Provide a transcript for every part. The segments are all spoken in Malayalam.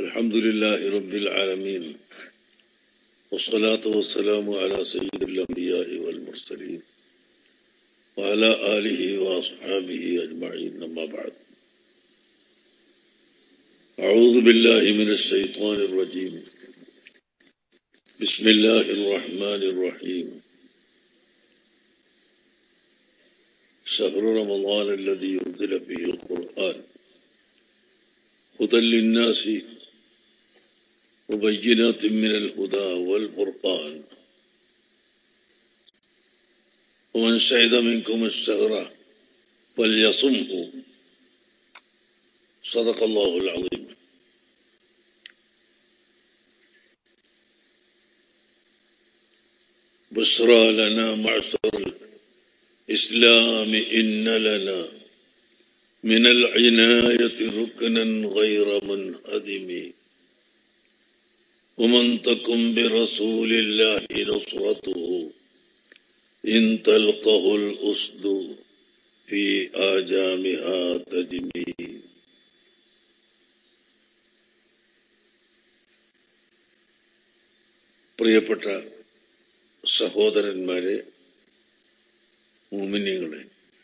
الحمد لله رب العالمين والصلاة والسلام على سيد الأنبياء والمرسلين وعلى آله وأصحابه أجمعين أما بعد أعوذ بالله من الشيطان الرجيم بسم الله الرحمن الرحيم شهر رمضان الذي ينزل فيه القرآن هدى للناس وبينات من الهدى والفرقان ومن شهد منكم الشهر فليصمه صدق الله العظيم بشرى لنا معشر الإسلام إن لنا من العناية ركنا غير منهدم ومن تكن برسول الله نصرته إن تلقه الأسد في آجامها تجمي പ്രിയപ്പെട്ട സഹോദരന്മാരെ മുമിനികളെ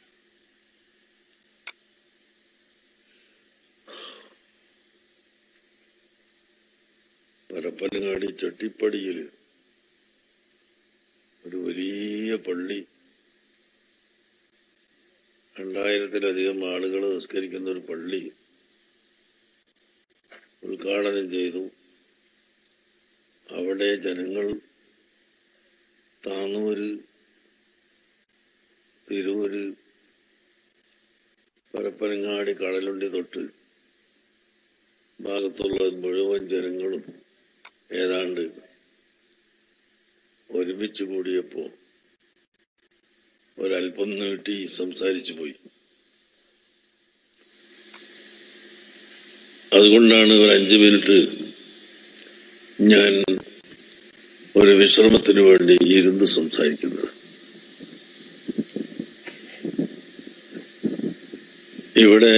പരപ്പനങ്ങാടി ചട്ടിപ്പടിയിൽ ഒരു വലിയ പള്ളി രണ്ടായിരത്തിലധികം ആളുകൾ നിസ്കരിക്കുന്ന ഒരു പള്ളി ഉദ്ഘാടനം ചെയ്തു അവിടെ ജനങ്ങൾ താന്നൂര് തിരൂര് പരപ്പനങ്ങാടി കടലുണ്ടി തൊട്ട് ഭാഗത്തുള്ള മുഴുവൻ ജനങ്ങളും ഏതാണ്ട് ഒരുമിച്ച് കൂടിയപ്പോ ഒരല്പം നീട്ടി സംസാരിച്ചു പോയി അതുകൊണ്ടാണ് ഒരു അഞ്ച് മിനിറ്റ് ഞാൻ ഒരു വിശ്രമത്തിന് വേണ്ടി ഇരുന്ന് സംസാരിക്കുന്നത് ഇവിടെ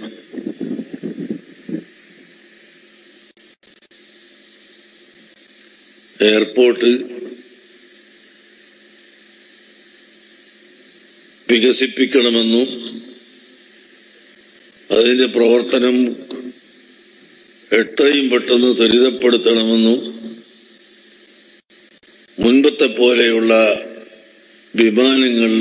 എയർപോർട്ട് വികസിപ്പിക്കണമെന്നും അതിന്റെ പ്രവർത്തനം എത്രയും പെട്ടെന്ന് ത്വരിതപ്പെടുത്തണമെന്നും മുൻപത്തെ പോലെയുള്ള വിമാനങ്ങൾ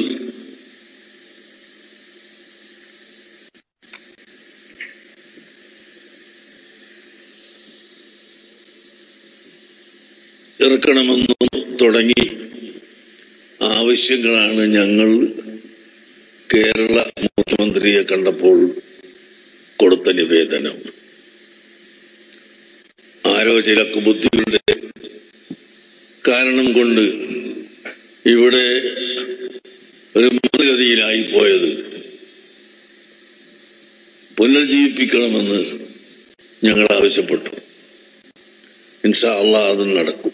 ഇറക്കണമെന്നും തുടങ്ങി ആവശ്യങ്ങളാണ് ഞങ്ങൾ കേരള മുഖ്യമന്ത്രിയെ കണ്ടപ്പോൾ കൊടുത്ത നിവേദനം ആരോ ചില ബുദ്ധികളുടെ കാരണം കൊണ്ട് ഇവിടെ ഒരു മന്ദഗതിയിലായി പോയത് പുനർജീവിപ്പിക്കണമെന്ന് ഞങ്ങൾ ആവശ്യപ്പെട്ടു ഇൻഷാ അള്ളാഹ് അതും നടക്കും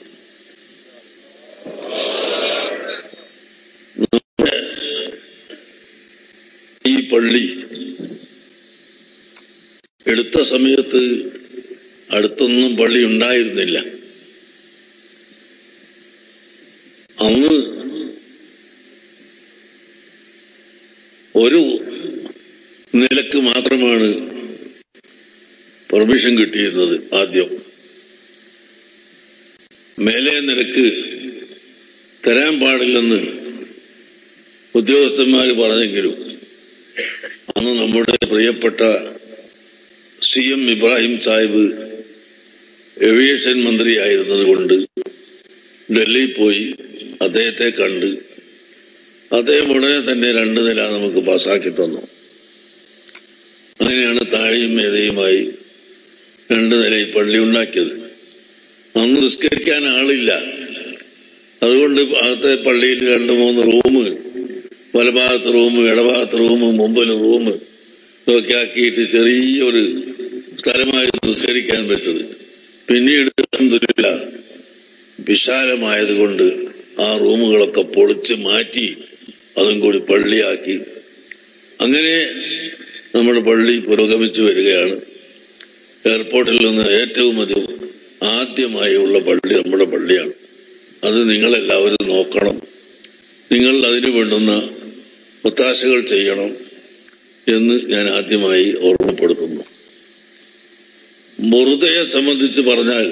ഈ പള്ളി എടുത്ത സമയത്ത് അടുത്തൊന്നും പള്ളി ഉണ്ടായിരുന്നില്ല അന്ന് ഒരു നിലക്ക് മാത്രമാണ് പെർമിഷൻ കിട്ടിയിരുന്നത് ആദ്യം മേലെ നിലക്ക് തരാൻ പാടില്ലെന്ന് ഉദ്യോഗസ്ഥന്മാർ പറഞ്ഞെങ്കിലും അന്ന് നമ്മുടെ പ്രിയപ്പെട്ട C M Ibrahim Sahib aviation മന്ത്രിയായിരുന്നത് കൊണ്ട് ഡൽഹിയിൽ പോയി അദ്ദേഹത്തെ കണ്ട് അദ്ദേഹം ഉടനെ തന്നെ രണ്ട് നില നമുക്ക് പാസ്സാക്കി തന്നു അങ്ങനെയാണ് താഴെയും മേതയുമായി രണ്ട് നിലയിൽ പള്ളി ഉണ്ടാക്കിയത് അന്ന് നിസ്കരിക്കാൻ ആളില്ല അതുകൊണ്ട് അകത്തെ പള്ളിയിൽ രണ്ട് മൂന്ന് റൂം വലഭാഗത്ത് റൂം ഇടഭാഗത്ത് റൂം മുമ്പിൽ റൂം ഇതൊക്കെ ആക്കിയിട്ട് ചെറിയൊരു സ്ഥലമായിരുന്നു നിസ്കരിക്കാൻ പറ്റത് പിന്നീട് അൽഹംദുലില്ലാ വിശാലമായത് കൊണ്ട് ആ റൂമുകളൊക്കെ പൊളിച്ച് മാറ്റി അതും കൂടി പള്ളിയാക്കി അങ്ങനെ നമ്മുടെ പള്ളി പുരോഗമിച്ചു വരികയാണ് എയർപോർട്ടിൽ നിന്ന് ഏറ്റവും അധികം ആദ്യമായി ഉള്ള പള്ളി നമ്മുടെ പള്ളിയാണ് അത് നിങ്ങളെല്ലാവരും നോക്കണം നിങ്ങൾ അതിന് വേണ്ടുന്ന ഒത്താശകൾ ചെയ്യണം എന്ന് ഞാൻ ആദ്യമായി ഓർമ്മപ്പെടുത്തുന്നു ബുറുദയെ സംബന്ധിച്ച് പറഞ്ഞാൽ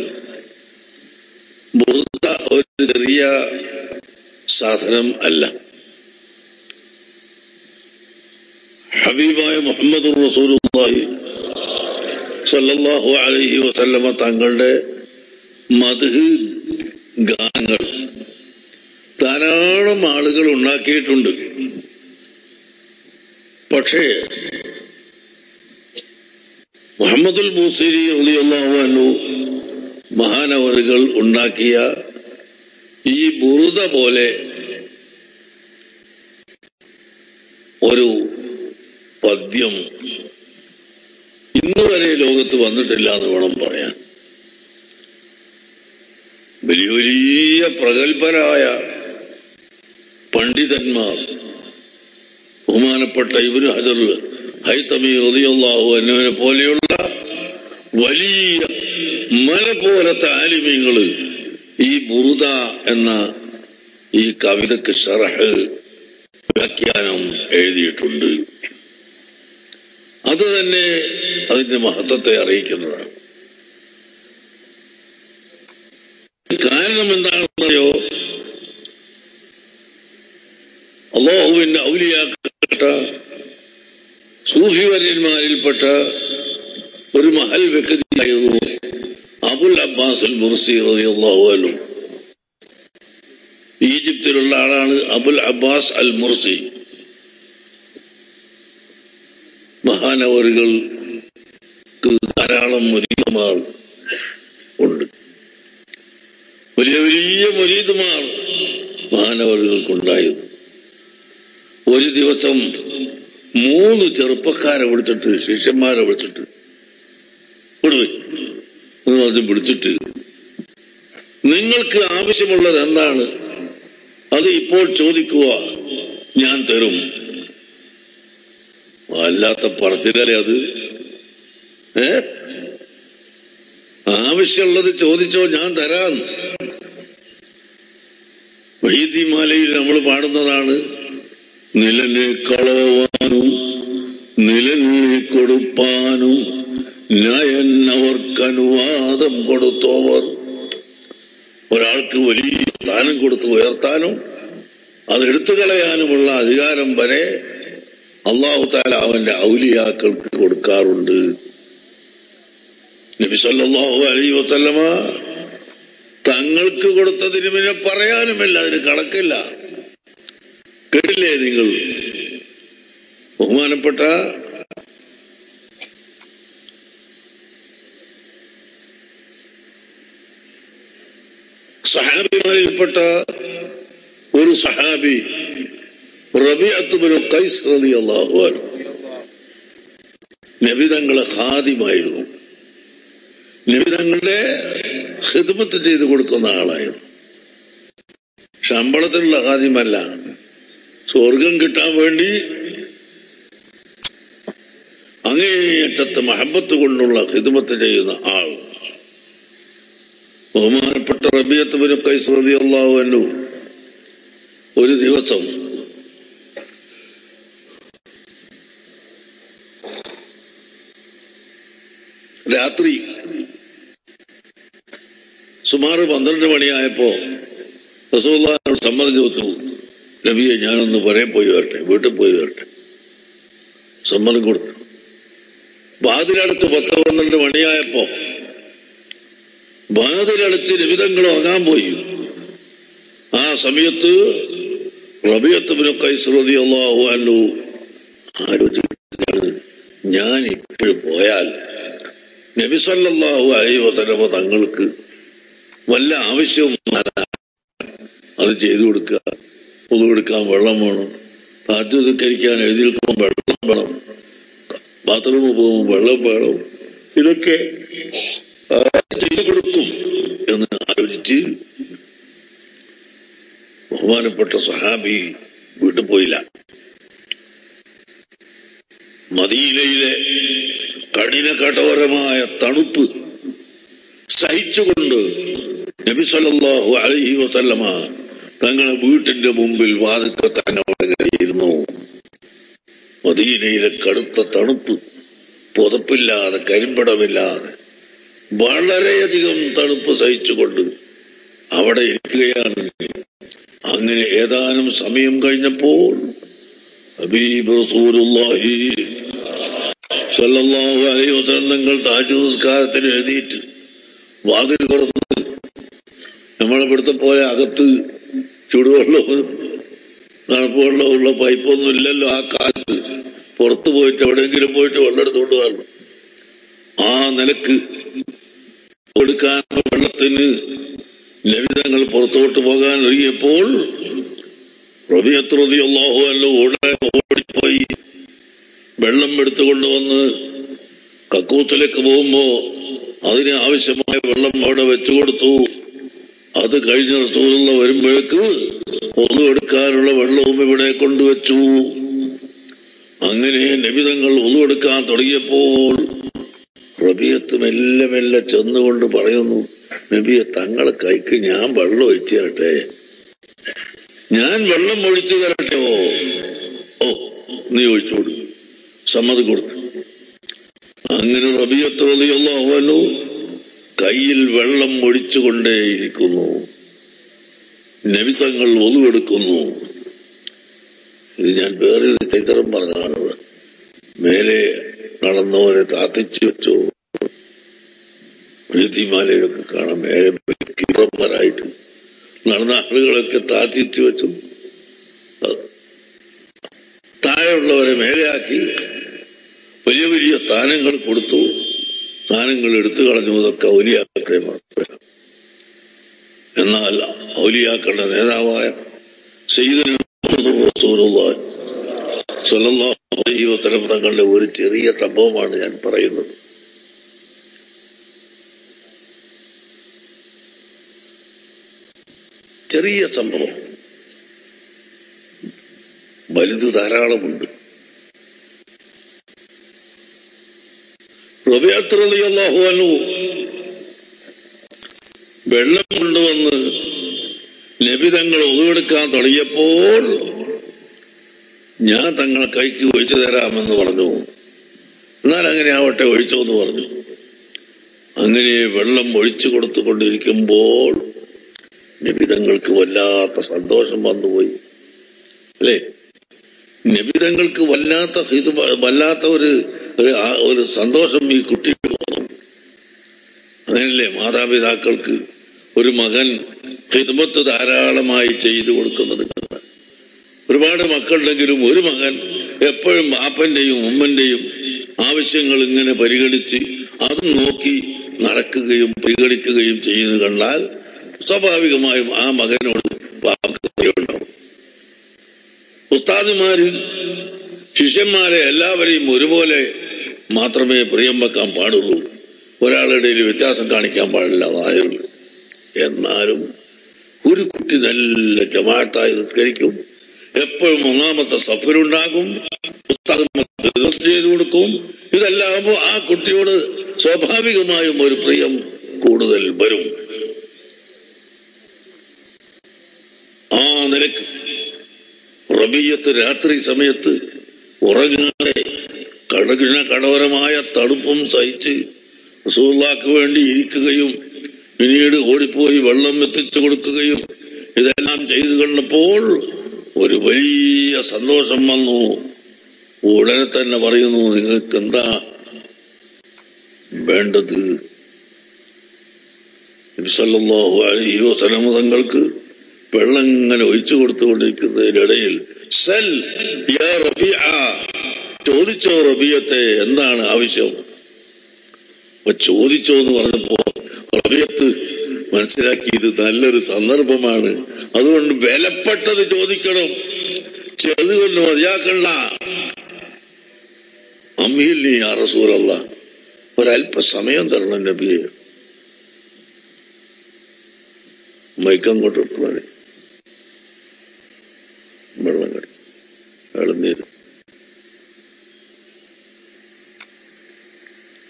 ബുറുദ ഒരു ചെറിയ സാധനം അല്ല ഹബീബായ മുഹമ്മദ് റസൂലുള്ളാഹി സല്ലല്ലാഹു അലൈഹി വസല്ലമ തങ്ങളുടെ മധു ഗാനങ്ങൾ ധാരാളം ആളുകൾ ഉണ്ടാക്കിയിട്ടുണ്ട് പക്ഷേ മുഹമ്മദുൽ ബൂസിരി റളിയല്ലാഹു അൻഹു മഹാനവറുകൾ ഉണ്ടാക്കിയ ഈ ബുറുദ പോലെ ഒരു പദ്യം ഇന്ന് വരെ ലോകത്ത് വന്നിട്ടില്ല എന്ന് വേണം പറയാൻ വലിയ വലിയ പ്രഗത്ഭരായ പണ്ഡിതന്മാർ ബഹുമാനപ്പെട്ട ഇബ്നു ഹജർ ഹൈത്തമി റളിയല്ലാഹു അൻഹുവിനെ പോലെയുള്ള വലിയ മല പോലത്തെ ആലിമ്യങ്ങള് ഈ ബുറുദ എന്ന ഈ കവിതക്ക് ഷറഹ് വ്യാഖ്യാനം എഴുതിയിട്ടുണ്ട് അത് തന്നെ അതിന്റെ മഹത്വത്തെ അറിയിക്കുന്നതാണ് കാരണം എന്താണെന്നറിയോ അള്ളാഹുവിന്റെ ഔലിയാക്കപ്പെട്ട സൂഫി വര്യന്മാരിൽപ്പെട്ട ഒരു മഹൽ വ്യക്തിയായിരുന്നു അബുൽ അബ്ബാസ് അൽ മുർസി റളിയല്ലാഹു അൻഹു ഈജിപ്തിലുള്ള ആളാണ് അബുൽ അബ്ബാസ് അൽ മുർസി മഹാനവറുകൾക്ക് ധാരാളം മുരീദുമാർ ഉണ്ട് വലിയ വലിയ മുരീദുമാർ മഹാനവറുകൾക്കുണ്ടായിരുന്നു ഒരു ദിവസം മൂന്ന് ചെറുപ്പക്കാരെ വിളിച്ചിട്ട് ശിഷ്യന്മാരെ വിളിച്ചിട്ട് വിടുവേ എന്ന് പറഞ്ഞ് വിളിച്ചിട്ട് നിങ്ങൾക്ക് ആവശ്യമുള്ളത് എന്താണ് അത് ഇപ്പോൾ ചോദിക്കുക ഞാൻ തരും അല്ലാത്ത പറത്തിലല്ലേ അത് ഏ ആവശ്യമുള്ളത് ചോദിച്ചോ ഞാൻ തരാം വൈദ്യമാലയിൽ നമ്മൾ പാടുന്നതാണ് നിലനെ കളവാനും നിലനെ കൊടുപ്പാനും നയൻ അവർക്കനുവാദം കൊടുത്തോവർ ഒരാൾക്ക് വലിയ സ്ഥാനം കൊടുത്ത് ഉയർത്താനും അത് എടുത്തു കളയാനുമുള്ള അധികാരം വരെ അള്ളാഹു താല അവന്റെ ഔലിയാക്കൾക്ക് കൊടുക്കാറുണ്ട് നബി സല്ലല്ലാഹു അലൈഹി വസല്ലമ തങ്ങൾക്ക് കൊടുത്തതിന് പിന്നെ പറയാനുമില്ല അതിന് കണക്കില്ല കേട്ടില്ലേ നിങ്ങൾ ബഹുമാനപ്പെട്ട സഹാബിമാരിൽപ്പെട്ട ഒരു സഹാബി റബിഅത്തുബിന് കൈസ് റളിയല്ലാഹു അൻഹു നബിതങ്ങളെ ഖാദിമായിരുന്നു നബിതങ്ങളുടെ ഹിദ്മത്ത് ചെയ്ത് കൊടുക്കുന്ന ആളായിരുന്നു ശമ്പളത്തിനുള്ള ഖാദിമല്ല സ്വർഗം കിട്ടാൻ വേണ്ടി അങ്ങേയറ്റത്തെ മഹബത്ത് കൊണ്ടുള്ള ഹിദ്മത്ത് ചെയ്യുന്ന ആൾ ബഹുമാനപ്പെട്ട റബിയത്തുബിന് കൈസ് റളിയല്ലാഹു അൻഹു ഒരു ദിവസം രാത്രി സുമാറ് പന്ത്രണ്ട് മണിയായപ്പോ റസൂള്ളാഹിനോട് സമ്മതം ചോദിച്ചു നബിയെ ഞാനൊന്ന് പുറകെ പോയി വരട്ടെ വീട്ടിൽ പോയി വരട്ടെ സമ്മതം കൊടുത്തു വാതിലടുത്ത് പത്ത് പന്ത്രണ്ട് മണിയായപ്പോ വാതിലടുത്ത് നിമിതങ്ങൾ ഉറങ്ങാൻ പോയി ആ സമയത്ത് റബിയത്തുബിന് കൈസ്രതി അള്ളാഹു അല്ലു ആലോചിക്കുകയാണ് ഞാൻ ഇപ്പോഴും പോയാൽ നബിസല്ലാഹു അലൈ വസലമ തങ്ങൾക്ക് വല്ല ആവശ്യവും വന്നാൽ അത് ചെയ്തു കൊടുക്കുക പൊതുവെടുക്കാൻ വെള്ളം വേണം താജ്വധിക്കരിക്കാൻ എഴുതിയിരിക്കുമ്പോൾ വെള്ളം വേണം ബാത്റൂമിൽ പോകുമ്പോൾ വെള്ളം വേണം ഇതൊക്കെ ആ, ചെയ്തു കൊടുക്കും എന്ന് ആലോചിച്ച് ബഹുമാനപ്പെട്ട സഹാബി വീട്ടിൽ പോയില്ല മദീനയിലെ കഠിന കഠോരമായ തണുപ്പ് സഹിച്ചുകൊണ്ട് നബി സല്ലല്ലാഹു അലൈഹി വസല്ലമ തങ്ങളെ വീട്ടിന്റെ മുമ്പിൽ വാതിൽക്ക തന്നെ അവിടെ കയറിയിരുന്നു മദീനയിലെ കടുത്ത തണുപ്പ് പുതപ്പില്ലാതെ കരിമ്പടമില്ലാതെ വളരെയധികം തണുപ്പ് സഹിച്ചുകൊണ്ട് അവിടെ ഇരിക്കുകയാണ് അങ്ങനെ ഏതാനും സമയം കഴിഞ്ഞപ്പോൾ ഹബീബ് റസൂലുള്ളാഹി സല്ലല്ലാഹു അലൈഹി വസല്ലം തങ്ങൾ താജ് നിസ്കാരത്തിന് എഴുതിയിട്ട് വാതിൽ തുറന്ന് നമ്മളിവിടുത്തെ പോലെ അകത്ത് ചുടുവെള്ളവും തണുപ്പ് വെള്ളവും ഉള്ള പൈപ്പൊന്നും ഇല്ലല്ലോ ആ കാലത്ത് പുറത്തു പോയിട്ട് എവിടെയെങ്കിലും പോയിട്ട് വെള്ളം എടുത്തുകൊണ്ട് വരണം ആ നിലക്ക് കൊടുക്കാൻ വെള്ളത്തിന് ലളിതങ്ങൾ പുറത്തോട്ട് പോകാൻ ഒരുങ്ങിയപ്പോൾ റബിയത്ത് അള്ളാഹു അല്ല ഉടനെ ഓടിപ്പോയി വെള്ളം എടുത്തുകൊണ്ട് വന്ന് കക്കൂത്തിലേക്ക് പോകുമ്പോ അതിന് ആവശ്യമായ വെള്ളം അവിടെ വെച്ചു കൊടുത്തു അത് കഴിഞ്ഞ റസൂലുള്ള വരുമ്പോഴേക്ക് ഒന്നു എടുക്കാനുള്ള വെള്ളവും ഇവിടെ കൊണ്ടുവച്ചു അങ്ങനെ നബിതങ്ങൾ ഒന്നുകൊടുക്കാൻ തുടങ്ങിയപ്പോൾ റബിയത്ത് മെല്ലെ മെല്ലെ ചെന്നുകൊണ്ട് പറയുന്നു നബിയെ തങ്ങളെ കൈക്ക് ഞാൻ വെള്ളം ഒഴിച്ചു തരട്ടെ ഞാൻ വെള്ളം ഒഴിച്ചു തരട്ടെ ഓ ഓ നീ ഒഴിച്ചു കൊടുക്കും സമ്മതം കൊടുത്തു അങ്ങനെ റബിയത്ത് റളിയല്ലാഹു കയ്യിൽ വെള്ളം ഒഴിച്ചുകൊണ്ടേയിരിക്കുന്നു നബിതങ്ങൾ ഒതുവെടുക്കുന്നു ഇത് ഞാൻ വേറൊരു ചരിത്രം പറഞ്ഞതാണ് മേലെ നടന്നവരെ താത്തിച്ചു വെച്ചു എഴുത്തിമാലയിലൊക്കെ കാണാം മേലെ കിറന്മാരായിട്ട് നടന്ന ആളുകളൊക്കെ താത്തിച്ചു വെച്ചു താഴെയുള്ളവരെ മേലെയാക്കി വലിയ വലിയ സ്ഥാനങ്ങൾ കൊടുത്തു സ്ഥാനങ്ങൾ എടുത്തു കളഞ്ഞു അതൊക്കെ ഔലിയാക്കളെ മാത്രം എന്നാൽ ഔലിയാക്കളുടെ നേതാവായ സയ്യിദുന റസൂലുള്ളാഹി സ്വല്ലല്ലാഹു അലൈഹി വസല്ലം തങ്ങളുടെ ഒരു ചെറിയ സംഭവമാണ് ഞാൻ പറയുന്നത് ചെറിയ സംഭവം വലുത് ധാരാളമുണ്ട് റബിയാത്തു വെള്ളം കൊണ്ടുവന്ന് നബി തങ്ങൾ ഒതുവെടുക്കാൻ തുടങ്ങിയപ്പോൾ ഞാൻ തങ്ങളെ കൈക്ക് ഒഴിച്ചു തരാമെന്ന് പറഞ്ഞു എന്നാൽ അങ്ങനെ ആവട്ടെ ഒഴിച്ചോ എന്ന് പറഞ്ഞു അങ്ങനെ വെള്ളം ഒഴിച്ചു കൊടുത്തുകൊണ്ടിരിക്കുമ്പോൾ നബിതങ്ങൾക്ക് വല്ലാത്ത സന്തോഷം വന്നുപോയി അല്ലേ നബിതങ്ങൾക്ക് വല്ലാത്ത ഇത് വല്ലാത്ത ഒരു ഒരു ആ- ഒരു സന്തോഷം ഈ കുട്ടിക്ക് തോന്നും അങ്ങനല്ലേ മാതാപിതാക്കൾക്ക് ഒരു മകൻ ഹിദ്മത്ത് ധാരാളമായി ചെയ്തു കൊടുക്കുന്നത് ഒരുപാട് മക്കളുണ്ടെങ്കിലും ഒരു മകൻ എപ്പോഴും ബാപ്പന്റെയും ഉമ്മന്റെയും ആവശ്യങ്ങൾ ഇങ്ങനെ പരിഗണിച്ച് അത് നോക്കി നടക്കുകയും പരിഗണിക്കുകയും ചെയ്യുന്നത് കണ്ടാൽ സ്വാഭാവികമായും ആ മകനോട് ബാപ്പക്ക് പ്രിയമുണ്ടാവും ഉസ്താദുമാര് ശിഷ്യന്മാരെ എല്ലാവരെയും ഒരുപോലെ മാത്രമേ പ്രിയം വെക്കാൻ പാടുള്ളൂ ഒരാളുടെ ഇടയിൽ വ്യത്യാസം കാണിക്കാൻ പാടില്ല അതായുള്ളൂ എന്നാലും ഒരു കുട്ടി നല്ല ജമാഅത്തായി നിസ്കരിക്കും എപ്പോഴും ഒന്നാമത്തെ സഫലുണ്ടാകും ഉസ്താദുമാർക്ക് ഹിദ്മത്ത് ചെയ്തു കൊടുക്കും ഇതെല്ലാകുമ്പോൾ ആ കുട്ടിയോട് സ്വാഭാവികമായും ഒരു പ്രിയം കൂടുതൽ വരും ആ നിലക്ക് റബിയത്ത് രാത്രി സമയത്ത് ഉറങ്ങാതെ കടകിന കടോരമായ തണുപ്പും സഹിച്ച് റസൂള്ളാക്ക് വേണ്ടി ഇരിക്കുകയും പിന്നീട് ഓടിപ്പോയി വെള്ളം എത്തിച്ചു കൊടുക്കുകയും ഇതെല്ലാം ചെയ്തു കണ്ടപ്പോൾ ഒരു വലിയ സന്തോഷം വന്നു ഉടനെ തന്നെ പറയുന്നു നിങ്ങൾക്ക് എന്താ വേണ്ടത് നബി സല്ലല്ലാഹു അലൈഹി വസല്ലം തങ്ങൾക്ക് വെള്ളം ഇങ്ങനെ ഒഴിച്ചു കൊടുത്തുകൊണ്ടിരിക്കുന്നതിനിടയിൽ സൽ യാ റബീഅ ചോദിച്ചോ റബിയത്തെ എന്താണ് ആവശ്യം അപ്പൊ ചോദിച്ചോ എന്ന് പറഞ്ഞപ്പോ റബിയത്ത് മനസ്സിലാക്കി ഇത് നല്ലൊരു സന്ദർഭമാണ് അതുകൊണ്ട് വിലപ്പെട്ടത് ചോദിക്കണം ചെറുതുകൊണ്ട് മതിയാക്കണ്ട അമ്മിയിൽ നീ ആ റസൂലല്ല ഒരല്പ സമയം തരണം നബിയെ മൈക്കങ്ങോട്ട് ഇട്ടു വെള്ളം കടി ഇളനീര്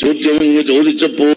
ചോദ്യം അങ്ങ് ചോദിച്ചപ്പോ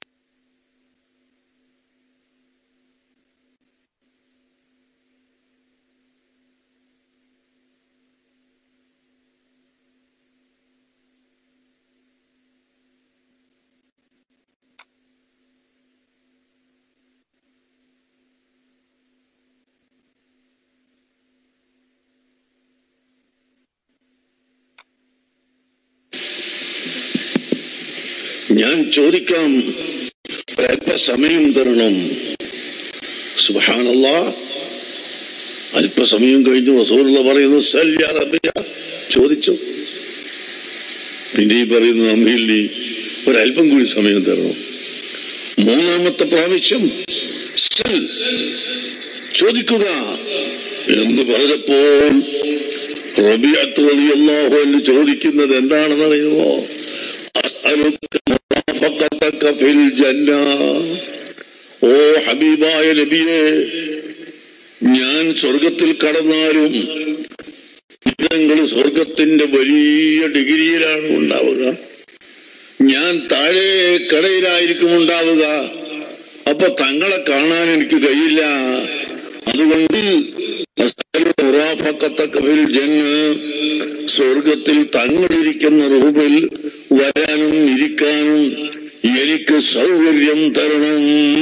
ഞാൻ ചോദിക്കാം ഒരല്പസമയം തരണം സുബാനല്ല അല്പസമയം കഴിഞ്ഞു റസൂലുള്ള പറയുന്നു സല്യ റബിയ ചോദിച്ചു പിന്നെ ഈ പറയുന്നു അമ്മയില്ലേ ഒരല്പം കൂടി സമയം തരണം മൂന്നാമത്തെ പ്രാവശ്യം സൽ ചോദിക്കുക എന്ന് പറഞ്ഞപ്പോൾ റബിയത്ത് റളിയല്ലാഹു അൻഹു ചോദിക്കുന്നത് എന്താണെന്ന് അറിയുമോ അസ്അലുക മുറാഫഖതക ഫിൽ ജന്ന ഓ ഹബീബായ നബിയെ ഞാൻ സ്വർഗത്തിൽ കടന്നാലും നിങ്ങൾ സ്വർഗത്തിന്റെ വലിയ ഡിഗ്രിയിലാണ് ഉണ്ടാവുക ഞാൻ താഴെ കടയിലായിരിക്കും ഉണ്ടാവുക അപ്പൊ തങ്ങളെ കാണാൻ എനിക്ക് കഴിയില്ല അതുകൊണ്ട് മുറാഫക്കത്തക്കവിൽ ജന്ന് സ്വർഗത്തിൽ തങ്ങളിരിക്കുന്ന റൂമിൽ വരാനും ഇരിക്കാനും എനിക്ക് സൗകര്യം തരണം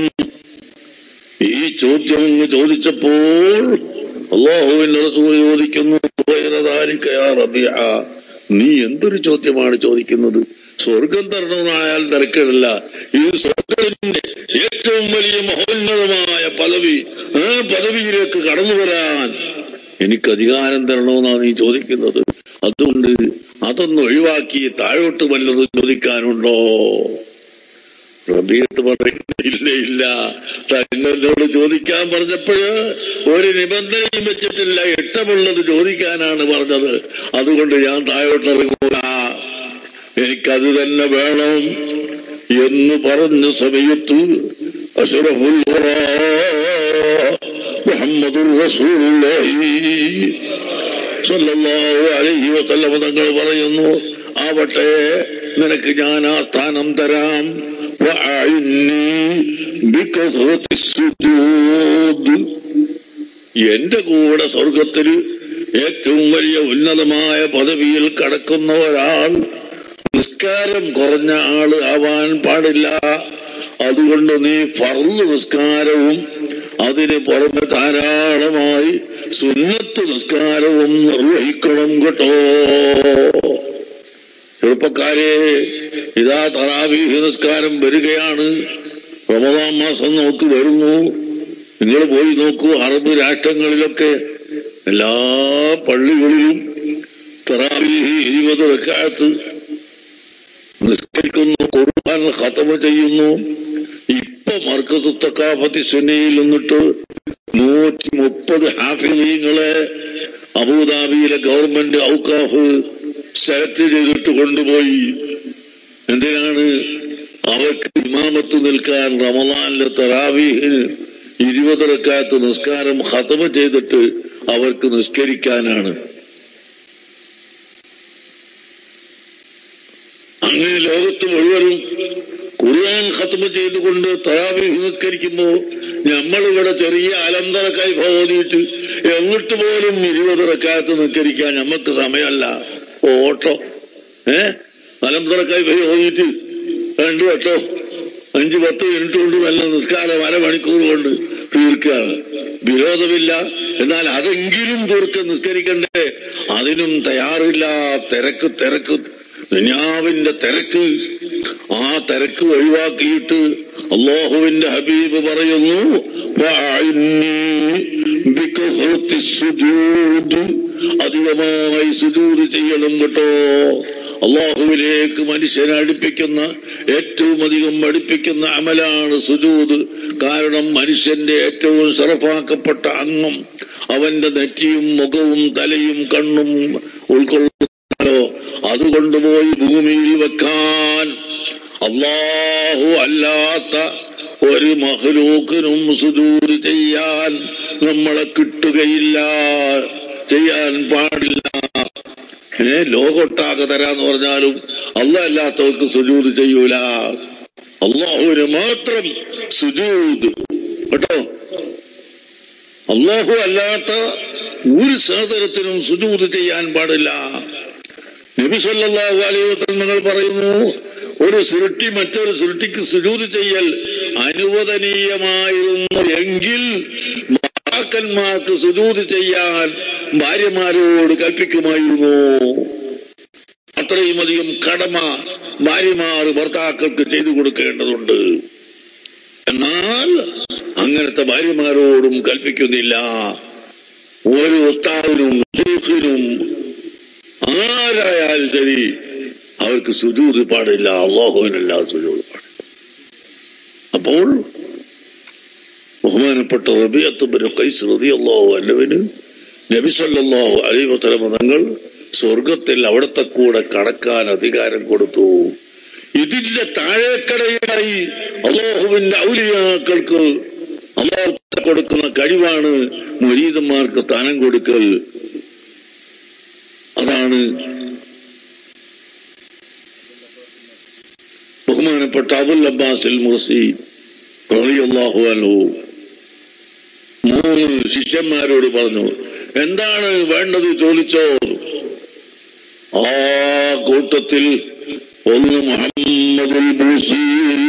ഈ ചോദ്യം അങ്ങ് ചോദിച്ചപ്പോൾ അള്ളാഹുവിന്റെ റസൂൽ ചോദിക്കുന്നു "വൈറദാലിക യാ റബീഅ, നീ എന്തൊരു ചോദ്യമാണ് ചോദിക്കുന്നത് സ്വർഗം തരണമെന്നായാൽ തിരക്കിടില്ല ഇത് സ്വർഗത്തിന്റെ ഏറ്റവും വലിയ മഹോന്നതമായ പദവി ആ പദവിയിലേക്ക് കടന്നു വരാൻ എനിക്ക് അധികാരം തരണമെന്നാണ് നീ ചോദിക്കുന്നത് അതുകൊണ്ട് അതൊന്ന് ഒഴിവാക്കി താഴോട്ട് വല്ലതും ചോദിക്കാനുണ്ടോ റബീത്ത് പറയുന്നു ഇല്ല ഇല്ല തങ്ങളോട് ചോദിക്കാൻ പറഞ്ഞപ്പോഴ് ഒരു നിബന്ധനയും വെച്ചിട്ടില്ല ഇഷ്ടമുള്ളത് ചോദിക്കാനാണ് പറഞ്ഞത് അതുകൊണ്ട് ഞാൻ താഴോട്ട് ഇറങ്ങൂല എനിക്കത് തന്നെ വേണം എന്ന് പറഞ്ഞ സമയത്ത് അഷറഫുൽ വറാ മുഹമ്മദുർ റസൂലുള്ളാഹി സല്ലല്ലാഹു അലൈഹി വസല്ലം തങ്ങൾ പറയുന്നു ആവട്ടെ നിനക്ക് ഞാൻ ആ സ്ഥാനം തരാം വഅഇന്നി ബികസറത്തി സുജൂദ് എന്റെ കൂടെ സ്വർഗത്തിൽ ഏറ്റവും വലിയ ഉന്നതമായ പദവിയിൽ കടക്കുന്ന ഒരാൾ നിസ്കാരം കുറഞ്ഞ ആള് ആവാൻ പാടില്ല അതുകൊണ്ട് നീ ഫർള് നിസ്കാരവും അതിന് പുറമെ ധാരാളമായി സുന്നത്ത് നിസ്കാരവും നിർവഹിക്കണം കേട്ടോ ചെറുപ്പക്കാരെ ഇതാ തറാവീഹ് നിസ്കാരം വരികയാണ് റമദാൻ മാസം നോക്ക് വരുന്നു നിങ്ങൾ പോയി നോക്കൂ അറബ് രാഷ്ട്രങ്ങളിലൊക്കെ എല്ലാ പള്ളികളിലും തറാവീഹ് ഇരുപത് റക്കാത്ത് നിസ്കരിക്കുന്നു ഖുർആൻ ഖതമ ചെയ്യുന്നു ഇപ്പൊ മർക്കസ് തക്കാഫത്തി സുന്നയിൽ നിന്നിട്ട് നൂറ്റി മുപ്പത് ഹാഫിദീങ്ങളെ അബുദാബിയിലെ ഗവൺമെന്റ് ഔക്കാഫ് സെലക്ട് ചെയ്തിട്ട് കൊണ്ടുപോയി എന്തിനാണ് അവർക്ക് ഇമാമത്ത് നിൽക്കാൻ റമദാനിലെ തറാവീഹിന് ഇരുപത് റക്കാത്ത് നിസ്കാരം ഖതമ ചെയ്തിട്ട് അവർക്ക് നിസ്കരിക്കാനാണ് അങ്ങനെ ലോകത്ത് മുഴുവനും ഖുർആൻ ഖത്മ ചെയ്തുകൊണ്ട് തറാവീഹ് നിസ്കരിക്കുമ്പോ നമ്മളിവിടെ ചെറിയ അലന്തര കൈഫ ഓതിയിട്ട് എന്നിട്ട് പോലും ഇരുപത് റക്കാത്ത് നിസ്കരിക്കാൻ നമുക്ക് സമയമല്ല ഓട്ടോ ഏ അലന്തര കൈഫ ഓതിയിട്ട് രണ്ടു വട്ടോ അഞ്ചു പത്ത് മിനിറ്റ് കൊണ്ട് നല്ല നിസ്കാരം അരമണിക്കൂർ കൊണ്ട് തീർക്കുകയാണ് വിരോധമില്ല എന്നാൽ അതെങ്കിലും തീർക്ക നിസ്കരിക്കണ്ടേ അതിനും തയ്യാറില്ല തിരക്ക് തിരക്ക് ദുനിയാവിന്റെ തിരക്ക് ആ തിരക്ക് ഒഴിവാക്കിയിട്ട് അള്ളാഹുവിന്റെ ഹബീബ് പറയുന്നു "വഅഇന്നി ബികസറത്തി സുജൂദ്." അധികമായി സുജൂദ് ചെയ്യണം കേട്ടോ അള്ളാഹുവിലേക്ക് മനുഷ്യനെ അടുപ്പിക്കുന്ന ഏറ്റവും അധികം അടുപ്പിക്കുന്ന അമലാണ് സുജൂദ് കാരണം മനുഷ്യന്റെ ഏറ്റവും ശറഫാക്കപ്പെട്ട അംഗം അവന്റെ നെറ്റിയും മുഖവും തലയും കണ്ണും ഉൾക്കൊള്ളുന്നോ അത് കൊണ്ടുപോയി ഭൂമിയിൽ വെക്കാൻ അള്ളാഹു അല്ലാത്ത ഒരു മഹ്ലൂക്കിനും സുജൂദ് ചെയ്യാൻ നമ്മളെ കിട്ടുകയില്ല ചെയ്യാൻ പാടില്ല ഏ ലോകൊട്ടാകെ തരാന്ന് പറഞ്ഞാലും അല്ല അല്ലാത്തവർക്ക് സുജൂത് ചെയ്യൂല അള്ളാഹുവിന് മാത്രം സുജൂത് കേട്ടോ അള്ളാഹു അല്ലാത്ത ഒരു സാധനത്തിനും സുജൂത് ചെയ്യാൻ പാടില്ല നബി സല്ലല്ലാഹു അലൈഹി വസല്ലം നിങ്ങൾ പറയുന്നു ഒരു സൃഷ്ടി മറ്റൊരു സൃഷ്ടിക്ക് സുജൂത് ചെയ്യൽ അനുവദനീയമായിരുന്നു എങ്കിൽ മാതാക്കന്മാർക്ക് സുജൂത് ചെയ്യാൻ ഭാര്യമാരോട് കൽപ്പിക്കുമായിരുന്നു അത്രയും അധികം കടമ ഭാര്യമാർ ഭർത്താക്കൾക്ക് ചെയ്തു കൊടുക്കേണ്ടതുണ്ട് എന്നാൽ അങ്ങനത്തെ ഭാര്യമാരോടും കൽപ്പിക്കുന്നില്ല ഒരു ഉസ്താദിനും ഷെയ്ഖിനും ആരായാൽ ശരി അവർക്ക് സുജൂത് പാടില്ല അള്ളാഹുവിനല്ല സുജൂത് പാടില്ല അപ്പോൾ ബഹുമാനപ്പെട്ട റബിയത്തുബിന് കൈസ് റതി അള്ളാഹു അല്ലവിന് നബി സല്ലല്ലാഹു അലൈഹി വസല്ലം തങ്ങൾ സ്വർഗത്തിൽ അവിടത്തെ കൂടെ കടക്കാൻ അധികാരം കൊടുത്തു ഇതിന്റെ താഴേക്കടയായി അള്ളാഹുവിന്റെ ഔലിയാക്കൾക്ക് അള്ളാഹു കൊടുക്കുന്ന കഴിവാണ് മുരീദന്മാർക്ക് സ്ഥാനം കൊടുക്കൽ അതാണ് ബഹുമാനപ്പെട്ട അബുൽ അബ്ബാസിൽ മുർസി റളിയല്ലാഹു അൻഹു മൂന്ന് ശിഷ്യന്മാരോട് പറഞ്ഞു എന്താണ് വേണ്ടത് ചോദിച്ചോ ആ കൂട്ടത്തിൽ ഒന്ന് മുഹമ്മദുൽ ബുസീരി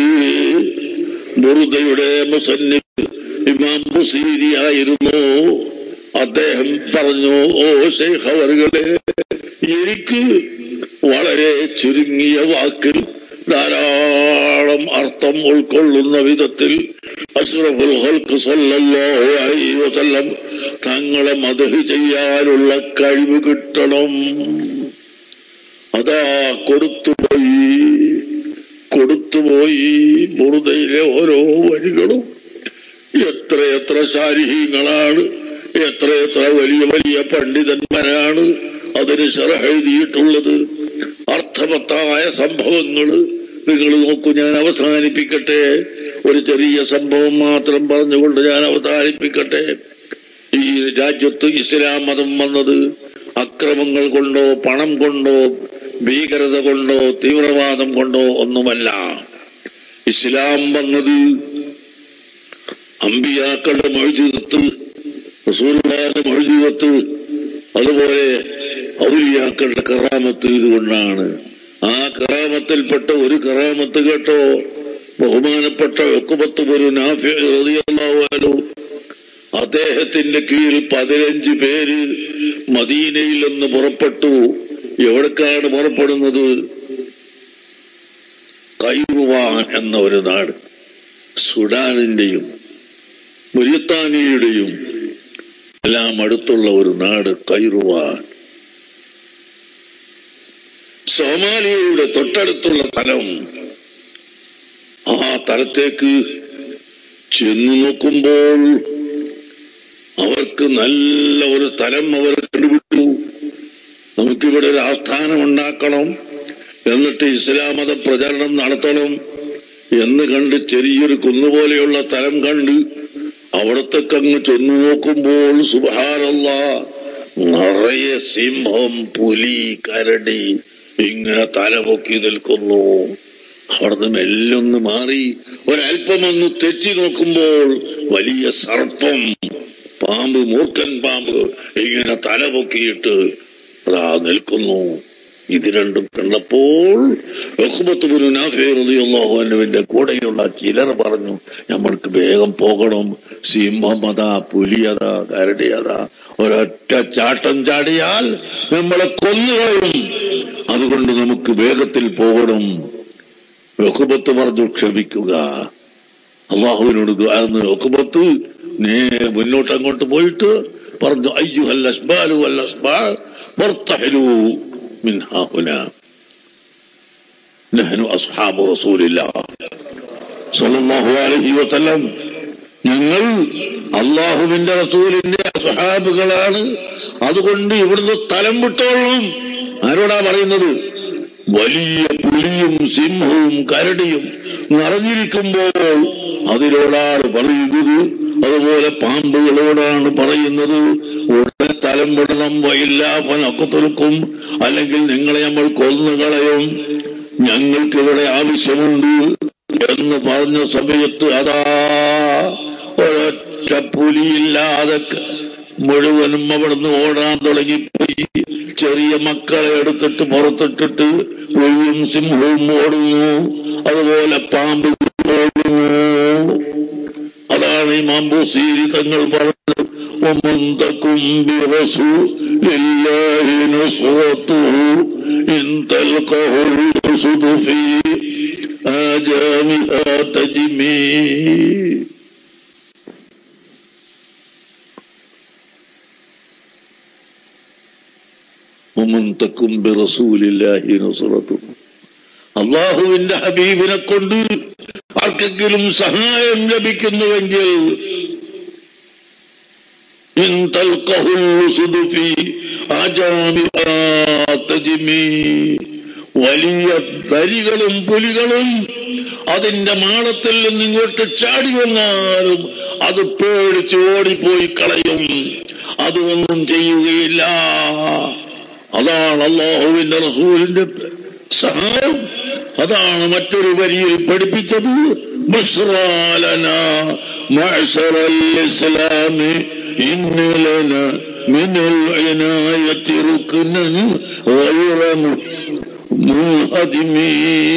ബുറുദയുടെ മുസന്നിഫ് ഇമാം ബുസീരി ആയിരുന്നു അദ്ദേഹം പറഞ്ഞു ഓ ശൈഖ് അവറുകളെ എനിക്ക് വളരെ ചുരുങ്ങിയ വാക്കിൽ ധാരാളം അർത്ഥം ഉൾക്കൊള്ളുന്ന വിധത്തിൽ അഷ്റഫുൽ ഖൽഖ് സല്ലല്ലാഹു അലൈഹി വസല്ലം തങ്ങളെ മദഹ് ചെയ്യാനുള്ള കഴിവ് കിട്ടണം അതാ കൊടുത്തുപോയി കൊടുത്തുപോയി ബുറുദയിലെ ഓരോ വരികളും എത്രയെത്ര ശാരീഹ്യങ്ങളാണ് എത്രയെത്ര വലിയ വലിയ പണ്ഡിതന്മാരാണ് അതിന് ശറഹ് എഴുതിയിട്ടുള്ളത് അർത്ഥവത്തായ സംഭവങ്ങള് നിങ്ങൾ നോക്കൂ ഞാൻ അവസാനിപ്പിക്കട്ടെ ഒരു ചെറിയ സംഭവം മാത്രം പറഞ്ഞുകൊണ്ട് ഞാൻ അവസാനിപ്പിക്കട്ടെ ഈ രാജ്യത്ത് ഇസ്ലാം മതം വന്നത് അക്രമങ്ങൾ കൊണ്ടോ പണം കൊണ്ടോ ഭീകരത കൊണ്ടോ തീവ്രവാദം കൊണ്ടോ ഒന്നുമല്ല ഇസ്ലാം വന്നത് അമ്പിയാക്കളുടെ മൊഴിജിതത്ത് റസൂലുള്ളാഹിന്റെ മൊഴിജിതത്ത് അതുപോലെ ഔലിയാക്കളുടെ കറാമത്ത് ഇതുകൊണ്ടാണ് ആ കറാമത്തിൽപ്പെട്ട ഒരു കറാമത്ത് കേട്ടോ ബഹുമാനപ്പെട്ട ഒക്കുപത്ത് ഒരു നാഫിയാലോ അദ്ദേഹത്തിന്റെ കീഴിൽ പതിനഞ്ച് പേര് മദീനയിൽ നിന്ന് പുറപ്പെട്ടു എവിടേക്കാണ് പുറപ്പെടുന്നത് കൈറുവാൻ എന്ന ഒരു നാട് സുഡാനിന്റെയും മുരിത്താനിയുടെയും എല്ലാം അടുത്തുള്ള ഒരു നാട് കൈറുവാൻ സോമാലിയയുടെ തൊട്ടടുത്തുള്ള തലം ആ തലത്തേക്ക് ചെന്നു നോക്കുമ്പോൾ അവർക്ക് നല്ല ഒരു സ്ഥലം അവർ കണ്ടുപിട്ടു നമുക്കിവിടെ ഒരു ആസ്ഥാനം ഉണ്ടാക്കണം എന്നിട്ട് ഇസ്ലാം മത പ്രചരണം നടത്തണം എന്ന് കണ്ട് ചെറിയൊരു കുന്നുപോലെയുള്ള സ്ഥലം കണ്ട് അവിടത്തേക്ക് അങ്ങ് ചെന്നു നോക്കുമ്പോൾ സുബാനല്ല നിറയെ സിംഹം പുലി കരടി ഇങ്ങനെ തലപൊക്കി നിൽക്കുന്നു അവിടുന്ന് മെല്ലൊന്ന് മാറി ഒരല്പം ഒന്ന് തെറ്റി നോക്കുമ്പോൾ വലിയ സർപ്പം പാമ്പ് മൂർഖൻ പാമ്പ് ഇങ്ങനെ തലപൊക്കിയിട്ട് അതാ നിൽക്കുന്നു ഇത് രണ്ടും കണ്ടപ്പോൾ അള്ളാഹുവിന്റെ കൂടെയുള്ള ചിലർ പറഞ്ഞു നമ്മൾക്ക് വേഗം പോകണം സിംഹം അതാ പുലി അതാ കരടി അതാ ഒരൊറ്റ ചാട്ടം ചാടിയാൽ നമ്മളെ കൊന്നുകളയും അതുകൊണ്ട് നമുക്ക് വേഗത്തിൽ പോകണം ഒക്കുബത്ത് പറഞ്ഞു ക്ഷമിക്കുക അള്ളാഹുവിനോട് ദുആന്ന് ഒക്കുബത്ത് നേരെ മുന്നോട്ട് അങ്ങോട്ട് പോയിട്ട് പറഞ്ഞു അയ്യോ അല്ല അസ്ബാലു അല്ല അസ്ബാൽ വർത്തഹലു من ها هنا نحن أصحاب رسول الله صلى الله عليه وسلم ഞങ്ങൾ അള്ളാഹുവിന്റെ റസൂലിന്റെ സ്വഹാബുകളാണ് അതുകൊണ്ട് ഇവിടുന്ന് സ്ഥലം വിട്ടോളണം ആരോടാ പറയുന്നത് വലിയ പുലിയും സിംഹവും കരടിയും നിറഞ്ഞിരിക്കുമ്പോൾ അതിനോടാണ് പറയുന്നത് അതുപോലെ പാമ്പുകളോടാണ് പറയുന്നത് ഉടനെ സ്ഥലം പെടണം വയില്ലാപ്പനക്കത്തുൽക്കും അല്ലെങ്കിൽ നിങ്ങളെ നമ്മൾ കൊന്നുകളയും ഞങ്ങൾക്ക് ഇവിടെ ആവശ്യമുണ്ട് എന്ന് പറഞ്ഞ സമയത്ത് അതാ ഒരൊറ്റ പുലിയില്ലാതെ ക- മുഴുവനും അവിടുന്ന് ഓടാൻ തുടങ്ങിപ്പോയി ചെറിയ മക്കളെ എടുത്തിട്ട് പുറത്തിട്ടിട്ട് പുലിയും സിംഹവും ഓടുന്നു അതുപോലെ പാമ്പ് ഓടുന്നു അതാണ് ഇമാം ബുസീരി തങ്ങൾ പറഞ്ഞത് ومن تكن برسول الله نصرته إن تلقه الأسد في آجامها تجمي ومن تكن برسول الله نصرته അള്ളാഹുവിന്റെ ഹബീബിനെ കൊണ്ട് ആർക്കെങ്കിലും സഹായം ലഭിക്കുന്നുവെങ്കിൽ ഇൻ തൽഖഹുൽ ഉസുദു ഫീ അജാമിഹാ തജ്മി. വലിയ തരികളും പുലികളും അതിന്റെ മാളത്തിൽ നിന്ന് ഇങ്ങോട്ട് ചാടി വന്നാലും അത് പേടിച്ച് ഓടിപ്പോയി കളയും അതൊന്നും ചെയ്യുകയില്ല അതാണ് അള്ളാഹുവിന്റെ റസൂലിന്റെ സഹായം അതാണ് മറ്റൊരു വരിയിൽ പഠിപ്പിച്ചത് ബുശ്റാലന മഅ്ശറൽ ഇസ്ലാമി ഇന്ന ലന മിനൽ ഇനായത്തി റുക്നൻ ഗൈറ മു- മുൻഹദിമി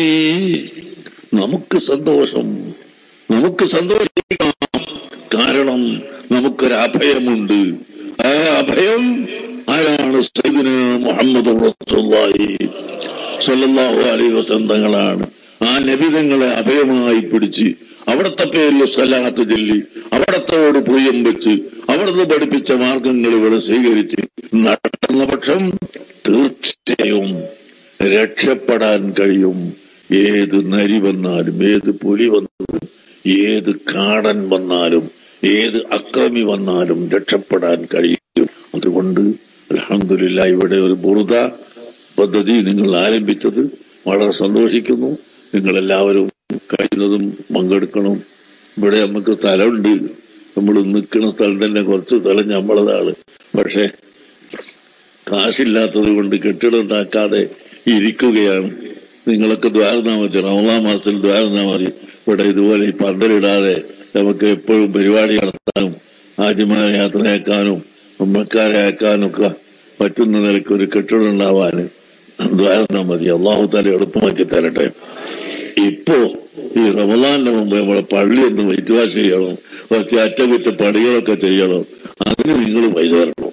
നമുക്ക് സന്തോഷം നമുക്ക് സന്തോഷിക്കാം കാരണം നമുക്കൊരു അഭയമുണ്ട് ആ അഭയം ആരാണ് സൈദിന മുഹമ്മദ് റസൂലുള്ളാഹി സല്ലല്ലാഹു അലൈഹി വസല്ലം തങ്ങളാണ് ആ നബിതങ്ങളെ അഭയമായി പിടിച്ച് അവിടത്തെ പേരിൽ സ്ഥലത്ത് ചൊല്ലി അവിടത്തോട് പ്രിയം വെച്ച് അവിടുന്ന് പഠിപ്പിച്ച മാർഗങ്ങൾ ഇവിടെ സ്വീകരിച്ച് നടക്കുന്ന പക്ഷം തീർച്ചയായും രക്ഷപ്പെടാൻ കഴിയും ഏത് നരി വന്നാലും ഏത് പുലി വന്നാലും ഏത് കാടൻ വന്നാലും ഏത് അക്രമി വന്നാലും രക്ഷപ്പെടാൻ കഴിയും അതുകൊണ്ട് അലഹമില്ല ഇവിടെ ഒരു ബുറുദ പദ്ധതി നിങ്ങൾ ആരംഭിച്ചത് വളരെ സന്തോഷിക്കുന്നു നിങ്ങൾ എല്ലാവരും കഴിയുന്നതും പങ്കെടുക്കണം ഇവിടെ നമുക്ക് സ്ഥലമുണ്ട് നമ്മൾ നിൽക്കുന്ന സ്ഥലം തന്നെ കുറച്ച് സ്ഥലം നമ്മളതാണ് പക്ഷെ കാശില്ലാത്തത് കൊണ്ട് കെട്ടിടം ഉണ്ടാക്കാതെ ഇരിക്കുകയാണ് നിങ്ങളൊക്കെ ദ്വാരന്നാ മതി റമദാൻ മാസത്തിൽ ദ്വാരന്നാ മതി ഇവിടെ ഇതുപോലെ ഈ പന്തലിടാതെ നമുക്ക് എപ്പോഴും പരിപാടി നടത്താനും ആദ്യമായ യാത്രയാക്കാനും ഉമ്മക്കാരെ അയക്കാനും ഒക്കെ പറ്റുന്ന നിലയ്ക്ക് ഒരു കെട്ടിടം ഉണ്ടാവാന് ദ്വാരന്നാ മതി അള്ളാഹു താല എളുപ്പമാക്കി തരട്ടെ ഇപ്പോ ഈ റമദാനിന് മുമ്പ് നമ്മളെ പള്ളി ഒന്ന് വൈറ്റുവാഷ് ചെയ്യണം കുറച്ച് അറ്റകുറ്റ പണികളൊക്കെ ചെയ്യണം അതിന് നിങ്ങൾ പൈസ തരണം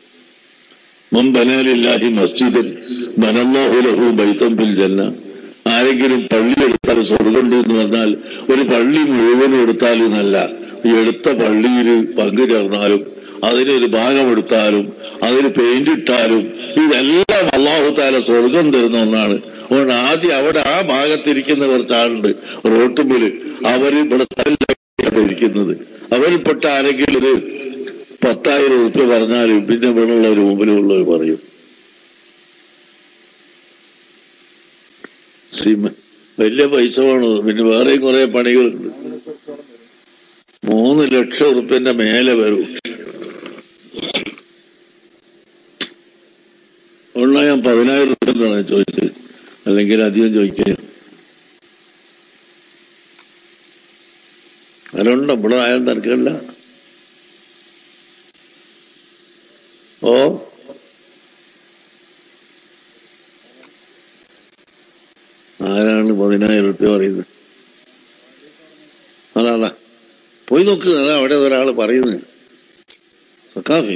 മൻ ബനാലില്ലാഹി മസ്ജിദൻ ബനല്ലാഹു ലഹു ബൈത്തൻ ഫിൽ ജന്ന ആരെങ്കിലും പള്ളി എടുത്താൽ സ്വർഗമുണ്ട് എന്ന് പറഞ്ഞാൽ ഒരു പള്ളി മുഴുവനും എടുത്താൽ എന്നല്ല ഈ എടുത്ത പള്ളിയിൽ പങ്കു ചേർന്നാലും അതിനൊരു ഭാഗം എടുത്താലും അതിന് പെയിന്റ് ഇട്ടാലും ഇതെല്ലാം അള്ളാഹു താല സ്വർഗം തരുന്ന ഒന്നാണ് അതുകൊണ്ട് ആദ്യം അവിടെ ആ ഭാഗത്തിരിക്കുന്ന കുറച്ച് ആളുണ്ട് റോട്ടുമ്പില് അവര് ഇവിടെ സ്ഥലമില്ലാതെ ഇരിക്കുന്നത് അവരിൽപ്പെട്ട ആരെങ്കിലും ഒരു പത്തായിരം ഉറുപ്പ്യ പറഞ്ഞാലും പിന്നെ ഇവിടെയുള്ളവർ മുമ്പിലുള്ളവർ പറയും സിമ വലിയ പൈസ വേണം പിന്നെ വേറെയും കുറെ പണികളുണ്ട് മൂന്ന് ലക്ഷം ഉറുപ്പ്യന്റെ മേലെ വരും ഉള്ള ഞാൻ പതിനായിരം ഉറുപ്പ്യ എന്നാണ് ചോദിച്ചത് അല്ലെങ്കിൽ അധികം ചോദിക്കുക അതിലുണ്ടോ ഇവിടെ ആയാലും തിരക്കില്ല ഓ ആരാണ് പതിനായിരം റുപ്യ പറയുന്നത് അതാ അതാ പോയി നോക്ക് അതാ അവിടെ ഒരാള് പറയുന്നത് സക്കാഫി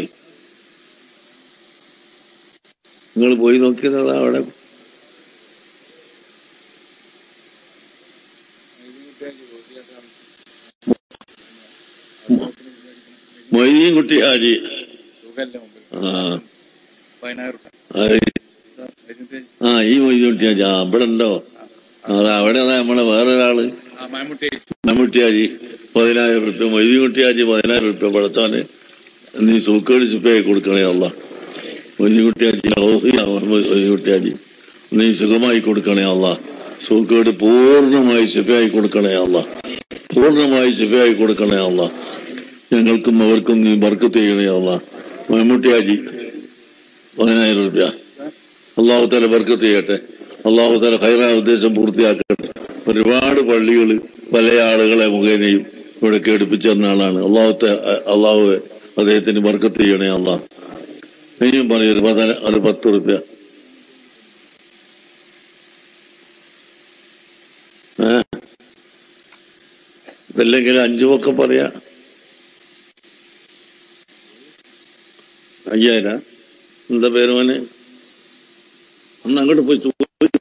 നിങ്ങൾ പോയി നോക്കിയത് അതാ അവിടെ മൊയ്തീൻ കുട്ടി ഹാജി ആ ആര്? ആ ഈ മൊയ്തീൻ കുട്ടി ഹാജി ആ ഇവിടെ ഉണ്ടോ അതാ അവിടെ അതാ നമ്മളെ വേറൊരാള് മമ്മൂട്ടിയാജി പതിനായിരം റുപ്യ മൊയ്തീൻ കുട്ടിയാജി പതിനായിരം റുപ്യ പടച്ചാന് നീ സൂക്കേട് ചുപ്പയായി കൊടുക്കണേ അല്ല മൊയ്തീൻ കുട്ടിയാജി മൊയ്തീൻ കുട്ടിയാജി നീ സുഖമായി കൊടുക്കണേ അല്ല സൂക്കേട് പൂർണ്ണമായി ശിഫയായി കൊടുക്കണേ അല്ല പൂർണ്ണമായി ശിഫയായി കൊടുക്കണേ അല്ല ഞങ്ങൾക്കും അവർക്കും നീ ബർക്കത്ത് ചെയ്യണേ അല്ല മമ്മൂട്ടിയാജി പതിനായിരം റുപ്യ അള്ളാഹു തല ബർക്കത്ത് ചെയ്യട്ടെ അള്ളാഹു തല ഹൈറായ ഉദ്ദേശം പൂർത്തിയാക്കട്ടെ ഒരുപാട് പള്ളികൾ പല ആളുകളെ മുഖേനയും ഇവിടെ കേടിപ്പിച്ചു തന്ന ആളാണ് അള്ളാഹുത്തെ അള്ളാഹു അദ്ദേഹത്തിന് ബർക്കത്ത് ചെയ്യണേ അള്ളാഹ് ഇനിയും പറയും ഒരു പതിന ഒരു പത്ത് റുപ്യ ഏ ഇതല്ലെങ്കിൽ അഞ്ചുമൊക്കെ പറയാ അയ്യായിരം എന്താ പേര് മോനെ ഒന്ന് അങ്ങോട്ട് പോയി ചോദിക്ക്.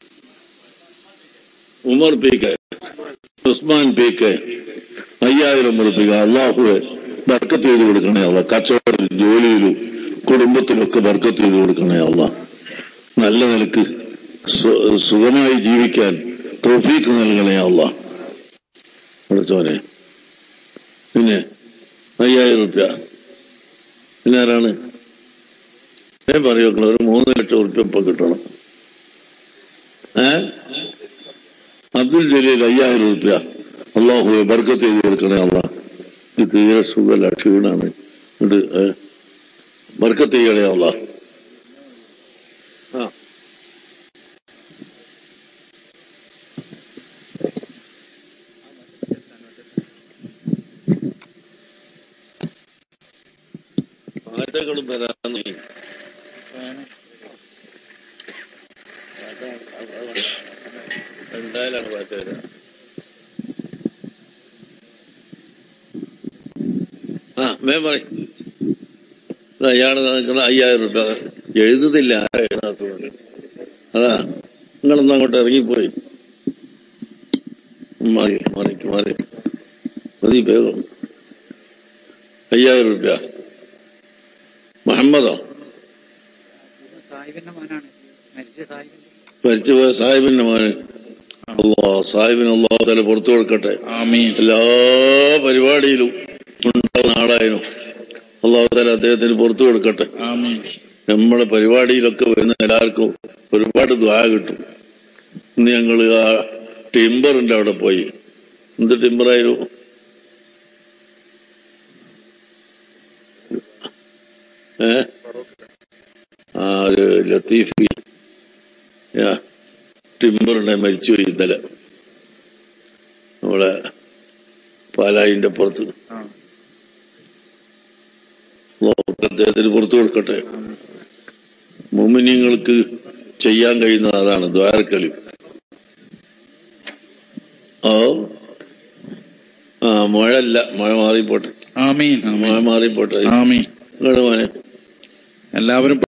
Umar P K Usman P K അയ്യായിരം ഉറപ്പിക്ക അള്ളാഹുവെ ബർക്കത്ത് ചെയ്ത് കൊടുക്കണേ അല്ല കച്ചവടത്തിലും ജോലിയിലും കുടുംബത്തിലൊക്കെ ബർക്കത്ത് ചെയ്ത് കൊടുക്കണേ അല്ല നല്ല നിലക്ക് സു- സുഖമായി ജീവിക്കാൻ തോഫീക്ക് നൽകണേ അല്ല പഠിച്ചോനെ പിന്നെ അയ്യായിരം റുപ്യ പിന്നെ ആരാണ് ഞാൻ പറയുമോ ഒരു മൂന്ന് ലക്ഷം റുപ്യ ഇപ്പൊ കിട്ടണം ഏ അബ്ദുൽ ജലീൽ അയ്യായിരം റുപ്യ അള്ളാഹു ബർക്കത്ത് ചെയ്ത് കൊടുക്കണേ അള്ളാ ഇത് തീരെ സുഖമല്ല ക്ഷീണാണ് ഇത് ഏ, ബർക്കത്ത് ചെയ്യണേ അള്ളാ ആ ആറ്റകളും വരാന്ന് എന്തായാലും പാറ്റ വരാം ആ മേ പറയും അയാള് നിൽക്കുന്ന അയ്യായിരം രൂപ എഴുതുന്നില്ല ആരാ എഴുതാത്തത് അതാ നിങ്ങളൊന്നും അങ്ങോട്ട് ഇറങ്ങിപ്പോയി മാറി മാറിക്ക് മാറി മതി വേഗം അയ്യായിരം രൂപ മുഹമ്മദോ സാഹിബിന്റെ മോനാണ് മരിച്ച സാഹിബിന്റെ മരിച്ചുപോയ സാഹിബിന്റെ മോന് അള്ളാ സാഹിബിന് അള്ളാഹു തല പുറത്തു കൊടുക്കട്ടെ ആമീൻ എല്ലാ പരിപാടിയിലും ഉണ്ടാവുന്ന ആളായിരുന്നു അള്ളാഹു തല അദ്ദേഹത്തിന് പുറത്തു കൊടുക്കട്ടെ ആമീൻ നമ്മളെ പരിപാടിയിലൊക്കെ വരുന്ന എല്ലാവർക്കും ഒരുപാട് ദ്വാ കിട്ടും ഇന്ന് ഞങ്ങള് ആ ടിമ്പറിന്റെ അവിടെ പോയി എന്ത് ടിമ്പറായിരുന്നു ഏ ആ ഒരു ലത്തീഫി യാ, ടിമ്പറിനെ മരിച്ചുപോയി ഇന്നലെ നമ്മളെ പാലായിന്റെ പുറത്ത് ആ. അള്ളാഹു അദ്ദേഹത്തിന് പുറത്തു കൊടുക്കട്ടെ മുമിനിങ്ങൾക്ക് ചെയ്യാൻ കഴിയുന്നത് അതാണ് ദ്വാരക്കല് ഓ ആ മഴയല്ല മഴ മാറിപ്പോട്ടെ ആമീൻ മഴ ആമീൻ മാറിപ്പോട്ടെ ആമീൻ ഇങ്ങോട്ട് മോനെ എല്ലാവരും